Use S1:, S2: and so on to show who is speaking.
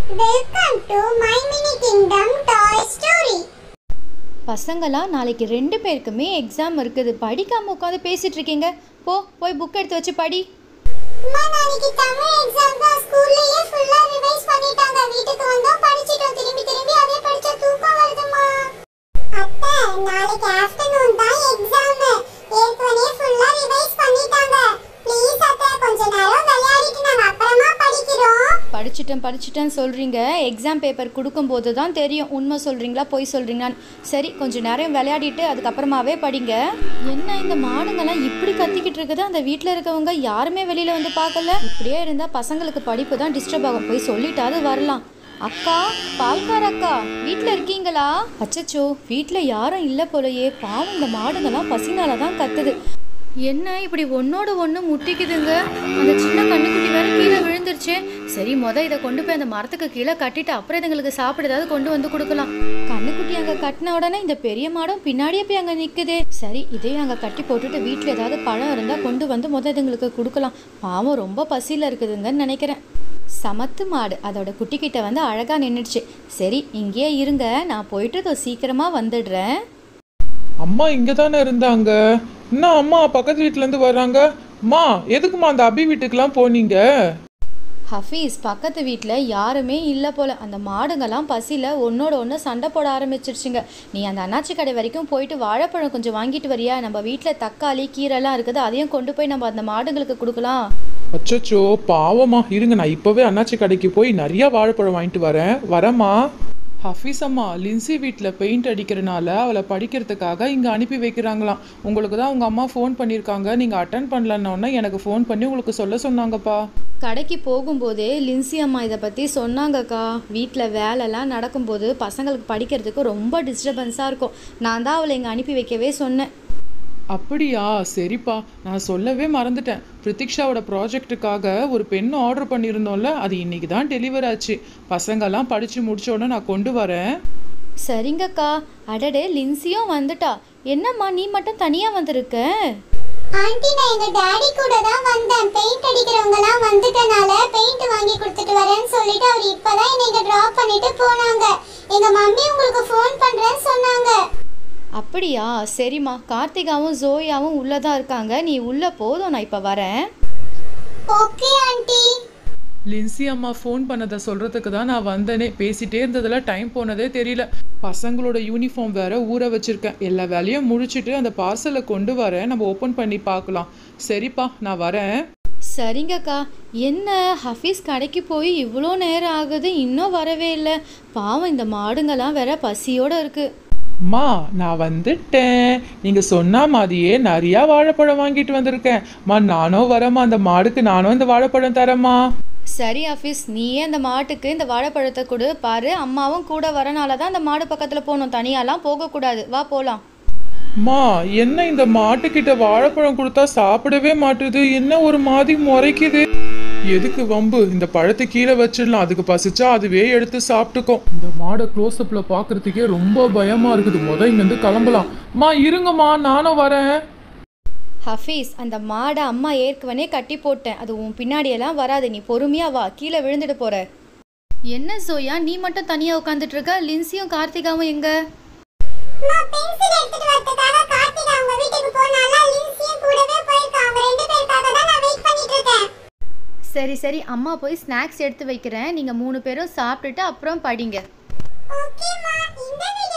S1: welcome to my mini kingdom toy story
S2: பசங்களா நாளைக்கு ரெண்டு பேருக்குமே எக்ஸாம் இருக்குது படிக்காம உட்காந்து பேசிட்டு இருக்கீங்க போ போய் புக் எடுத்து வச்சு படி
S1: அம்மா நாளைக்கு தமிழ் எக்ஸாம் தான் ஸ்கூல்லயே ஃபுல்லா ரிவைஸ் பண்ணிட்டாங்க வீட்டுக்கு வந்தோம் படிச்சிட்டோம் திரும்பி திரும்பி அதே படிச்சா தூக்கம் வருதுமா அத்தை நாளைக்கு ஆஃப்டர்நூன் தான் எக்ஸாம் ஏற்கனவே ஃபுல்லா ரிவைஸ் பண்ணிட்டாங்க ப்ளீஸ் அத்தை கொஞ்ச நேரம் விளையாடிட்டு நாங்க அப்புறமா படிக்கிறோம்
S2: படிச்சிட்டேன் படிச்சிட்டேன்னு சொல்கிறீங்க எக்ஸாம் பேப்பர் கொடுக்கும்போது தான் தெரியும் உண்மை சொல்கிறீங்களா பொய் சொல்கிறீங்களான்னு சரி கொஞ்சம் நேரம் விளையாடிட்டு அதுக்கப்புறமாவே படிங்க என்ன இந்த மாடுங்கெல்லாம் இப்படி கத்திக்கிட்டு இருக்குது அந்த வீட்டில் இருக்கவங்க யாருமே வெளியில் வந்து பார்க்கல இப்படியே இருந்தால் பசங்களுக்கு படிப்பு தான் டிஸ்டர்ப் ஆகும் போய் சொல்லிட்டாவது வரலாம் அக்கா பால்கார அக்கா வீட்டில் இருக்கீங்களா அச்சச்சோ வீட்டில் யாரும் இல்லை போலயே பாவம் இந்த மாடுங்கெல்லாம் பசினால தான் கத்துது என்ன இப்படி ஒன்னோட ஒன்று முட்டிக்குதுங்க அந்த சின்ன கண்ணுக்குட்டி வேற கீழே விழுந்துருச்சு சரி முத இதை கொண்டு போய் அந்த மரத்துக்கு கீழே கட்டிட்டு அப்புறம் இதுங்களுக்கு சாப்பிட ஏதாவது கொண்டு வந்து கொடுக்கலாம் கண்ணுக்குட்டி அங்கே கட்டின உடனே இந்த பெரிய மாடும் பின்னாடியே போய் அங்கே நிற்குது சரி இதையும் அங்கே கட்டி போட்டுட்டு வீட்டில் ஏதாவது பழம் இருந்தால் கொண்டு வந்து முத இதுங்களுக்கு கொடுக்கலாம் பாவம் ரொம்ப பசியில் இருக்குதுங்கன்னு நினைக்கிறேன் சமத்து மாடு அதோட குட்டிக்கிட்ட வந்து அழகாக நின்றுடுச்சு சரி இங்கேயே இருங்க நான் போயிட்டு இதோ சீக்கிரமாக வந்துடுறேன்
S3: அம்மா இங்கே தானே இருந்தாங்க என்ன அம்மா பக்கத்து வீட்டிலேருந்து வர்றாங்க அம்மா எதுக்குமா அந்த அபி வீட்டுக்கெலாம் போனீங்க
S2: ஹஃபீஸ் பக்கத்து வீட்டில் யாருமே இல்லை போல அந்த மாடுங்கெல்லாம் பசியில் ஒன்னோட ஒன்று சண்டை போட ஆரம்பிச்சிருச்சுங்க நீ அந்த அண்ணாச்சி கடை வரைக்கும் போயிட்டு வாழைப்பழம் கொஞ்சம் வாங்கிட்டு வரியா நம்ம வீட்டில் தக்காளி கீரைலாம் இருக்குது அதையும் கொண்டு போய் நம்ம அந்த மாடுங்களுக்கு கொடுக்கலாம்
S3: அச்சச்சோ பாவமா இருங்க நான் இப்போவே அண்ணாச்சி கடைக்கு போய் நிறையா வாழைப்பழம் வாங்கிட்டு வரேன் வரேம்மா ஹஃபீஸ் அம்மா லின்சி வீட்டில் பெயிண்ட் அடிக்கிறனால அவளை படிக்கிறதுக்காக இங்கே அனுப்பி வைக்கிறாங்களாம் உங்களுக்கு தான் உங்கள் அம்மா ஃபோன் பண்ணியிருக்காங்க நீங்கள் அட்டன் பண்ணலன்னொன்னே எனக்கு ஃபோன் பண்ணி உங்களுக்கு சொல்ல சொன்னாங்கப்பா
S2: கடைக்கு போகும்போதே லின்சி அம்மா இதை பற்றி சொன்னாங்கக்கா வீட்டில் வேலைலாம் நடக்கும்போது பசங்களுக்கு படிக்கிறதுக்கு ரொம்ப டிஸ்டர்பன்ஸாக இருக்கும் நான் தான் அவளை இங்கே அனுப்பி வைக்கவே சொன்னேன்
S3: அப்படியா சரிப்பா நான் சொல்லவே மறந்துட்டேன் பிரித்திக்ஷாவோட ப்ராஜெக்ட்டுக்காக ஒரு பென் ஆர்டர் பண்ணியிருந்தோம்ல அது இன்னைக்கு தான் டெலிவர் ஆச்சு பசங்கெல்லாம் படித்து முடிச்ச உடனே நான் கொண்டு வரேன்
S2: சரிங்கக்கா அடடே லின்சியும் வந்துட்டா என்னம்மா நீ மட்டும் தனியாக வந்திருக்க
S1: ஆண்டி நான் எங்க டாடி கூட தான் வந்தேன் பெயிண்ட் அடிக்கிறவங்க எல்லாம் வந்துட்டனால பெயிண்ட் வாங்கி கொடுத்துட்டு வரேன்னு சொல்லிட்டு அவர் இப்பதான் என்னை இங்க டிராப் பண்ணிட்டு போனாங்க எங்க மம்மி உங்களுக்கு ஃபோன் பண்றேன்னு சொன்னாங்க
S2: அப்படியா சரிம்மா கார்த்திகாவும் ஜோயாவும் உள்ளே தான் இருக்காங்க நீ உள்ளே போதும் நான் இப்போ வரேன்
S1: ஓகே ஆண்டி
S3: லின்சி அம்மா ஃபோன் பண்ணதை சொல்கிறதுக்கு தான் நான் வந்தேனே பேசிட்டே இருந்ததுல டைம் போனதே தெரியல பசங்களோட யூனிஃபார்ம் வேற ஊற வச்சிருக்கேன் எல்லா வேலையும் முடிச்சிட்டு அந்த பார்சலை கொண்டு வரேன் நம்ம ஓப்பன் பண்ணி பார்க்கலாம் சரிப்பா நான் வரேன்
S2: சரிங்கக்கா என்ன ஹஃபீஸ் கடைக்கு போய் இவ்வளோ நேரம் ஆகுது இன்னும் வரவே இல்லை பாவம் இந்த மாடுங்கெல்லாம் வேற பசியோடு இருக்கு
S3: அம்மா நான் வந்துட்டேன் நீங்கள் சொன்ன மாதிரியே நிறையா வாழைப்பழம் வாங்கிட்டு வந்திருக்கேன் அம்மா நானும் வரேம்மா அந்த மாடுக்கு நானும் இந்த வாழைப்பழம் தரேம்மா
S2: சரி ஹஃபீஸ் நீயே அந்த மாட்டுக்கு இந்த வாழைப்பழத்தை கொடு பாரு அம்மாவும் கூட வரனால தான் அந்த மாடு பக்கத்தில் போகணும் தனியாலாம் போகக்கூடாது வா போகலாம்
S3: அம்மா என்ன இந்த மாட்டுக்கிட்ட வாழைப்பழம் கொடுத்தா சாப்பிடவே மாட்டுது என்ன ஒரு மாதிரி முறைக்குது எதுக்கு வம்பு இந்த பழத்தை கீழே வச்சிடலாம் அதுக்கு பசிச்சா அதுவே எடுத்து சாப்பிட்டுக்கும் இந்த மாடை க்ளோஸ்அப்ல பாக்குறதுக்கே ரொம்ப பயமா இருக்குது முத இங்கிருந்து கிளம்பலாம் அம்மா இருங்கம்மா நானும் வரேன்
S2: ஹஃபீஸ் அந்த மாடை அம்மா ஏற்கனவே கட்டி போட்டேன் அது உன் பின்னாடியெல்லாம் வராது நீ பொறுமையா வா கீழே விழுந்துட்டு போற என்ன சோயா நீ மட்டும் தனியா உட்காந்துட்டு இருக்க லின்சியும் கார்த்திகாவும் எங்க
S1: நான் பென்சில் எடுத்துட்டு வரதுக்காக கார்த்திகா அவங்க வீட்டுக்கு போனால லின்சியும் கூடவே போயிருக்கா அவங்க ரெண்டு பேருக்காக தான் நான் வெயிட் பண்ணிட்டு இருக்கேன்
S2: சரி சரி அம்மா போய் ஸ்நாக்ஸ் எடுத்து வைக்கிறேன் நீங்க மூணு பேரும் சாப்பிட்டுட்டு அப்புறம் படிங்க
S1: ஓகேம்மா இந்த வீடியோ